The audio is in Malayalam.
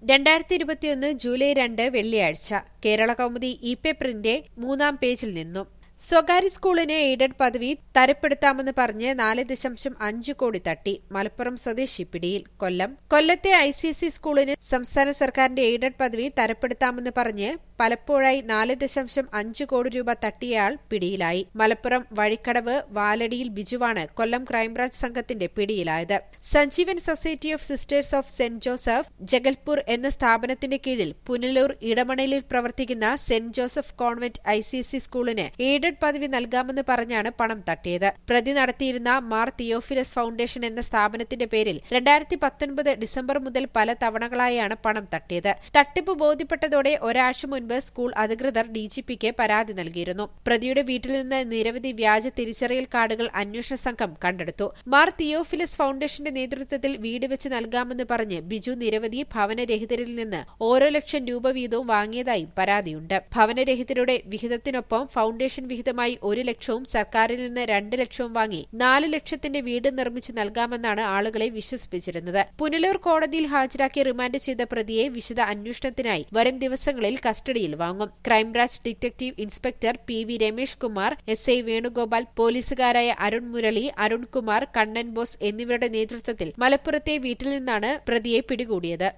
രണ്ടായിരത്തി ഇരുപത്തിയൊന്ന് ജൂലൈ രണ്ട് വെള്ളിയാഴ്ച കേരള കൗമുദി ഇ പേപ്പറിന്റെ മൂന്നാം പേജിൽ നിന്നും സ്വകാര്യ സ്കൂളിന് എയ്ഡഡ് പദവി തരപ്പെടുത്താമെന്ന് പറഞ്ഞ് നാല് ദശാംശം അഞ്ച് കോടി തട്ടി മലപ്പുറം സ്വദേശി പിടിയിൽ കൊല്ലം കൊല്ലത്തെ ഐ സി എസ് ഇ സ്കൂളിന് സംസ്ഥാന സർക്കാരിന്റെ എയ്ഡഡ് പദവി തരപ്പെടുത്താമെന്ന് പറഞ്ഞ് പലപ്പോഴായി നാല് ദശാംശം അഞ്ച് കോടി രൂപ തട്ടിയയാൾ പിടിയിലായി മലപ്പുറം വഴിക്കടവ് വാലടിയിൽ ബിജുവാണ് കൊല്ലം ക്രൈംബ്രാഞ്ച് സംഘത്തിന്റെ പിടിയിലായത് Sanjeevan society of sisters of saint Joseph Jagalpur എന്ന സ്ഥാപനത്തിന്റെ കീഴിൽ പുനലൂർ ഇടമണലിൽ പ്രവർത്തിക്കുന്ന saint Joseph convent I C S E സ്കൂളിന് എയ്ഡഡ് പദവി നൽകാമെന്ന് പറഞ്ഞാണ് പണം തട്ടിയത് പ്രതി നടത്തിയിരുന്ന മാർ തിയോഫിലസ് ഫൌണ്ടേഷൻ എന്ന സ്ഥാപനത്തിന്റെ പേരിൽ രണ്ടായിരത്തി പത്തൊൻപത് ഡിസംബർ മുതൽ പല തവണകളായാണ് പണം തട്ടിയത് തട്ടിപ്പ് ബോധ്യപ്പെട്ടതോടെ ഒരാഴ്ച മുൻപ് സ്കൂൾ അധികൃതർ ഡിജിപിക്ക് പരാതി നൽകിയിരുന്നു പ്രതിയുടെ വീട്ടിൽ നിന്ന് നിരവധി വ്യാജ തിരിച്ചറിയൽ കാർഡുകൾ അന്വേഷണ സംഘം കണ്ടെടുത്തു മാർ തിയോഫിലസ് ഫൌണ്ടേഷന്റെ നേതൃത്വത്തിൽ വീട് വെച്ച് നൽകാമെന്ന് പറഞ്ഞ് ബിജു നിരവധി ഭവനരഹിതരിൽ നിന്ന് ഓരോ ലക്ഷം രൂപ വീതവും വാങ്ങിയതായും പരാതിയുണ്ട് ഭവനരഹിതരുടെ വിഹിതത്തിനൊപ്പം ഫൌണ്ടേഷൻ വിഹിതമായി ഒരു ലക്ഷവും സർക്കാരിൽ നിന്ന് രണ്ട് ലക്ഷവും വാങ്ങി നാല് ലക്ഷത്തിന്റെ വീട് നിർമ്മിച്ചു നൽകാമെന്നാണ് ആളുകളെ വിശ്വസിപ്പിച്ചിരുന്നത് പുനലൂർ കോടതിയിൽ ഹാജരാക്കി റിമാൻഡ് ചെയ്ത പ്രതിയെ വിശദ അന്വേഷണത്തിനായി വരും ദിവസങ്ങളിൽ കസ്റ്റഡിയിൽ വാങ്ങും crime branch detective inspector P V Ramesh Kumar S I Venugopal പോലീസുകാരായ അരുൺ മുരളി അരുൺകുമാർ കണ്ണൻ ബോസ് എന്നിവരുടെ നേതൃത്വത്തിൽ മലപ്പുറത്തെ വീട്ടിൽ നിന്നാണ് പ്രതിയെ പിടികൂടിയത്